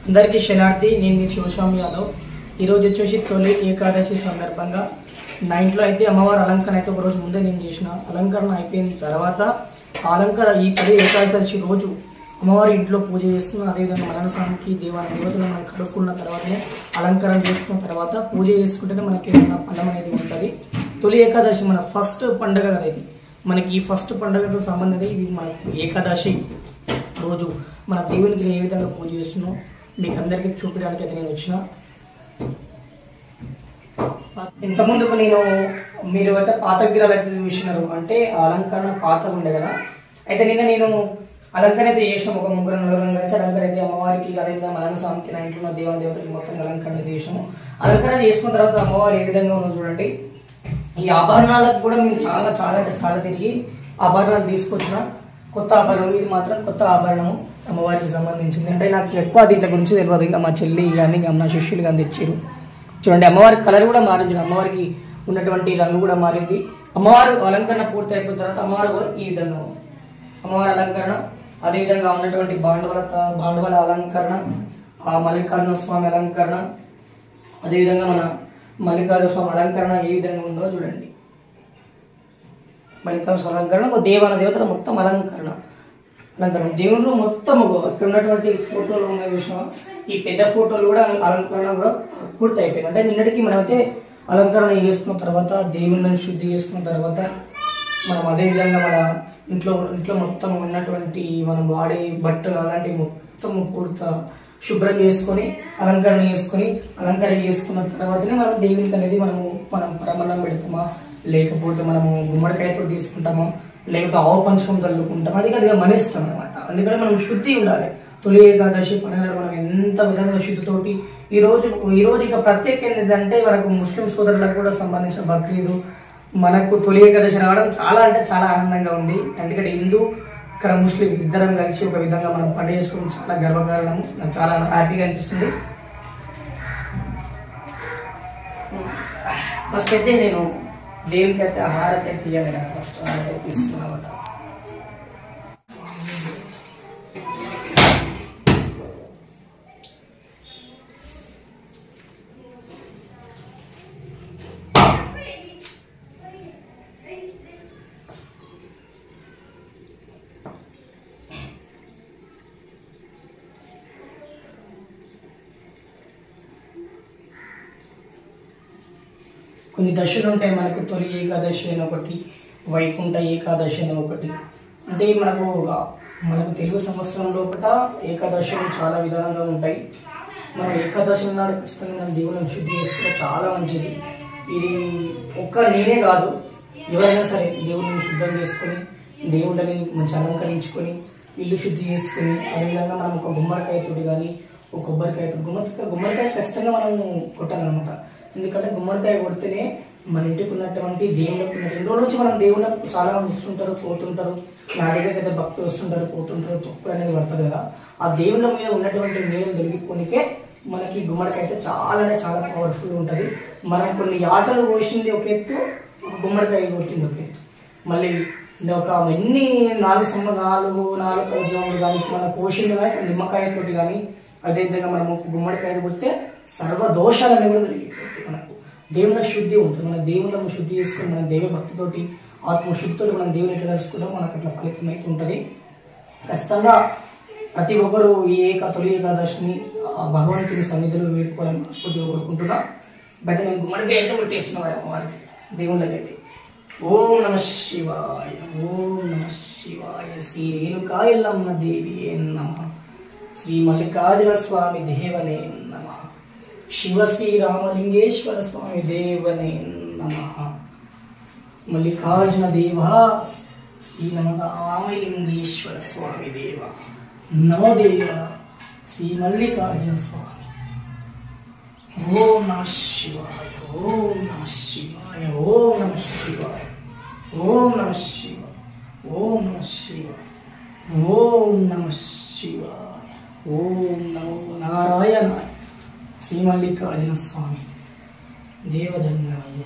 అందరికీ శనార్థి నేను మీ శివస్వామి యాదవ్ ఈరోజు వచ్చేసి తొలి ఏకాదశి సందర్భంగా నా ఇంట్లో అయితే అమ్మవారి అలంకరణ అయితే ఒక రోజు ముందే నేను చేసిన అలంకరణ అయిపోయిన తర్వాత ఆ అలంకరణ ఈ తొలి ఏకాదశి రోజు అమ్మవారి ఇంట్లో పూజ చేస్తున్న అదేవిధంగా మరణస్వామికి దేవాలయ దేవతలు మనం కడుక్కున్న తర్వాతనే అలంకరణ చేసుకున్న తర్వాత పూజ చేసుకుంటేనే మనకి ఏమైనా ఫలం అనేది ఉంటుంది తొలి ఏకాదశి మన ఫస్ట్ పండుగ కదా ఇది మనకి ఈ ఫస్ట్ పండుగతో సంబంధం ఇది మన ఏకాదశి రోజు మన దేవునికి ఏ విధంగా పూజ చేస్తున్నాం మీకు అందరికీ చూపించడానికి అయితే నేను వచ్చిన ఇంతకుముందుకు నేను మీరు అయితే పాత విగ్రహాలు అయితే చూసినారు అంటే ఆ అలంకరణ పాతగా ఉండే కదా అయితే నిన్న నేను అలంకరణ అయితే చేసాం ఒక ముగ్గురు నలుగురు కలిసి అలంకరణ అయితే అమ్మవారికి అదేవిధంగా మరణ స్వామికి నా ఇంట్లో ఉన్న దేవన దేవతలకి మొత్తం అలంకరణ అయితే చేసాము అలంకరణ చేసుకున్న తర్వాత అమ్మవారు ఏ విధంగా ఉందో చూడండి ఈ ఆభరణాలకు కూడా మేము చాలా చాలా అంటే చాలా తిరిగి ఆభరణాలు తీసుకొచ్చిన కొత్త ఆభరణం ఇది మాత్రం కొత్త ఆభరణము అమ్మవారికి సంబంధించింది అంటే నాకు ఎక్కువ దీంట్లో గురించి తెలియదు ఇంకా మా చెల్లి కానీ ఇంకా మా శిష్యులు కానీ తెచ్చారు చూడండి అమ్మవారి కలర్ కూడా మారింది అమ్మవారికి ఉన్నటువంటి రంగు కూడా మారింది అమ్మవారు అలంకరణ పూర్తి అయిపోయిన తర్వాత అమ్మవారు కూడా ఈ విధంగా ఉంది. అమ్మవారి అలంకరణ అదేవిధంగా ఉన్నటువంటి బాండవల బాండవల అలంకరణ ఆ మల్లికార్జున స్వామి అలంకరణ అదేవిధంగా మన మల్లికార్జున స్వామి అలంకరణ ఏ విధంగా ఉందో చూడండి మల్లికార్జున స్వామి అలంకరణ ఒక దేవాల దేవతల మొత్తం అలంకరణ అలంకరణ దేవుళ్ళు మొత్తం ఇక్కడ ఉన్నటువంటి ఫోటోలు ఉన్నాయి విషయం ఈ పెద్ద ఫోటోలు కూడా అలంకరణ కూడా పూర్తి అయిపోయింది అంటే నిన్నటికి మనమైతే అలంకరణ చేసుకున్న తర్వాత దేవుళ్ళని శుద్ధి చేసుకున్న తర్వాత మనం అదే విధంగా మన ఇంట్లో ఇంట్లో మొత్తం ఉన్నటువంటి మనం వాడే బట్టలు అలాంటివి మొత్తం పూర్త శుభ్రం చేసుకొని అలంకరణ చేసుకొని అలంకరణ చేసుకున్న తర్వాతనే మనం దేవునికి అనేది మనము మనం పరమన్నం పెడతామా లేకపోతే మనము గుమ్మడికాయతో తీసుకుంటామా లేకపోతే ఆవు పంచకం చల్లుకుంటామా అది అది మన ఇష్టం అనమాట అందుకని మనం శుద్ధి ఉండాలి తొలి ఏకాదశి పండుగ మనం ఎంత విధంగా శుద్ధితోటి ఈ రోజు ఈ రోజు ఇక ప్రత్యేకత ఏంటంటే మనకు ముస్లిం సోదరులకు కూడా సంబంధించిన బక్రీదు మనకు తొలి ఏకాదశి రావడం చాలా అంటే చాలా ఆనందంగా ఉంది ఎందుకంటే హిందూ ఇక్కడ ముస్లిం ఇద్దరం కలిసి ఒక విధంగా మనం పండుగ చేసుకోవడం చాలా గర్వకారణం నాకు చాలా హ్యాపీగా అనిపిస్తుంది ఫస్ట్ అయితే నేను దేవునికి అయితే హారతి అయితే తీయాలి కదా ఫస్ట్ హారతి అయితే తీస్తున్నాను అన్నమాట. కొన్ని దశలు ఉంటాయి మనకు తొలి ఏకాదశి అని ఒకటి వైకుంఠ ఏకాదశి అని ఒకటి అంటే మనకు మనకు తెలుగు సంవత్సరం లోపల ఏకాదశులు చాలా విధానంగా ఉంటాయి మనం ఏకాదశి నాడు ఖచ్చితంగా మన దేవుళ్ళని శుద్ధి చేసుకుంటే చాలా మంచిది ఇది ఒక్క నేనే కాదు ఎవరైనా సరే దేవుళ్ళని శుద్ధం చేసుకొని దేవుళ్ళని మంచి అలంకరించుకొని ఇల్లు శుద్ధి చేసుకొని అదేవిధంగా మనం ఒక గుమ్మడికాయతోటి కానీ ఒక కొబ్బరికాయ గుమ్మడికాయ గుమ్మడికాయ ఖచ్చితంగా మనం కొట్టాలన్నమాట ఎందుకంటే గుమ్మడికాయ కొడితేనే మన ఇంటికి ఉన్నటువంటి దేవుళ్ళకు ఉన్న రెండు రోజుల నుంచి మనం దేవుళ్ళకు చాలా మంది వస్తుంటారు పోతుంటారు నా దగ్గరికి అయితే భక్తులు వస్తుంటారు పోతుంటారు తొక్కు అనేది పడుతుంది కదా ఆ దేవుళ్ళ మీద ఉన్నటువంటి నీళ్ళు దొరికిపోనికే మనకి గుమ్మడికాయ అయితే చాలా అంటే చాలా పవర్ఫుల్ ఉంటుంది మనం కొన్ని ఆటలు కోసింది ఒక ఎత్తు ఒక గుమ్మడికాయ కొట్టింది ఒక ఎత్తు మళ్ళీ ఇది ఒక ఎన్ని నాలుగు సంవ నాలుగు నాలుగు ఉద్యోగులు కానీ మన కోసింది కానీ నిమ్మకాయతోటి కానీ అదేవిధంగా మనము గుమ్మడికాయ కొడితే సర్వ దోషాలన్నీ కూడా తొలగిపోతాయి మనకు దేవుని శుద్ధి ఉంటుంది మన దేవుళ్ళను శుద్ధి చేసుకొని మన దైవ భక్తితోటి ఆత్మశుద్ధితో మనం దేవుని ఎట్లా నడుచుకుంటాం మనకు అట్లా ఫలితం అయితే ఉంటుంది ఖచ్చితంగా ప్రతి ఒక్కరూ ఈ ఏక తొలి ఏకాదశిని ఆ భగవంతుని సన్నిధిలో వేడుకోవాలని మనస్ఫూర్తిగా కోరుకుంటున్నా బట్ నేను గుమ్మడికాయ అయితే కొట్టేస్తున్నాను అమ్మవారికి దేవుళ్ళకైతే ఓం నమ శివాయ ఓం నమ శివాయ శ్రీ రేణుకాయల్లమ్మ దేవి నమ శ్రీ మల్లికార్జున స్వామి దేవనే నమ శివ శ్రీ రామలింగేశ్వర స్వామి దేవనే నమ మల్లికార్జున దేవ శ్రీ నమ రామలింగేశ్వర స్వామి దేవ నమో దేవ శ్రీ మల్లికార్జున స్వామి ఓం నమ శివాయ ఓం నమ శివాయ ఓం నమ శివాయ ఓం నమ శివాయ ఓం నమ శివాయ ఓం నమ శివాయ ఓం నమో నారాయణాయ శ్రీ మల్లికార్జున స్వామి దేవజన్మయ్య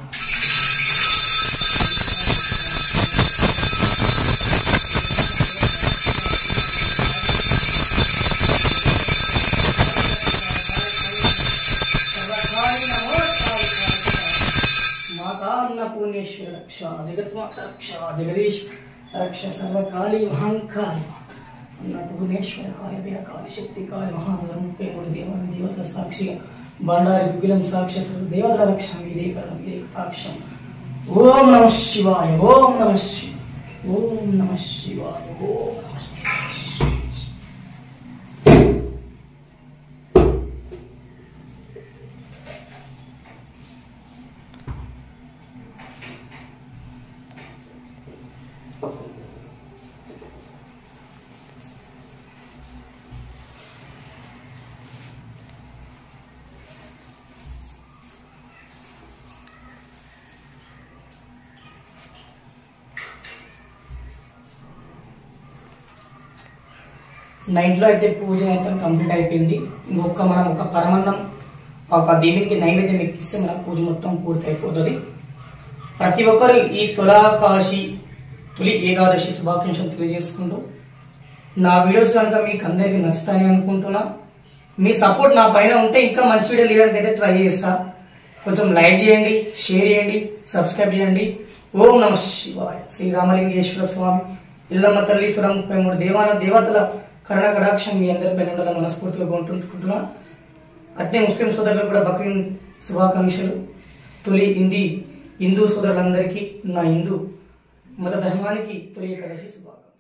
అన్నపూర్ణేశ్వర రక్ష జగత్మాత రక్ష జగదీష్ రక్ష సర్వకాళి మహంకాళి అన్నపూర్ణేశ్వర కాళి వీరకాళి శక్తి కాళి మహాధరం ముప్పై మూడు దేవాల దేవతల సాక్షిగా బండారి గుగిలం సాక్షి సర్వ దేవతల రక్ష మీదే కరం మీదే సాక్ష్యం ఓం నమ శివాయ ఓం నమ శివాయ ఓం నమ శివాయ ఓం నమ శివాయ నైట్లో అయితే పూజ అయితే కంప్లీట్ అయిపోయింది ఇంకొక మనం ఒక పరమన్నం ఒక దేవునికి నైవేద్యం ఎక్కిస్తే మన పూజ మొత్తం పూర్తి అయిపోతుంది ప్రతి ఒక్కరు ఈ తులాకాశి తొలి ఏకాదశి శుభాకాంక్షలు తెలియజేసుకుంటూ నా వీడియోస్ కనుక మీకు అందరికీ నచ్చుతాయని అనుకుంటున్నా మీ సపోర్ట్ నా పైన ఉంటే ఇంకా మంచి వీడియో తీయడానికి అయితే ట్రై చేస్తా కొంచెం లైక్ చేయండి షేర్ చేయండి సబ్స్క్రైబ్ చేయండి ఓం నమ శివాయ శ్రీరామలింగేశ్వర స్వామి ఇల్లమ్మ తల్లి సురం ముప్పై మూడు దేవాల దేవతల కరుణ కటాక్షం మీ అందరిపైన ఉండాలని మనస్ఫూర్తిగా కోరుకుంటున్నా అట్నే ముస్లిం సోదరులకు కూడా బక్రీద్ శుభాకాంక్షలు తొలి హిందీ హిందూ సోదరులందరికీ నా హిందూ మత ధర్మానికి తొలి ఏకాదశి శుభాకాంక్షలు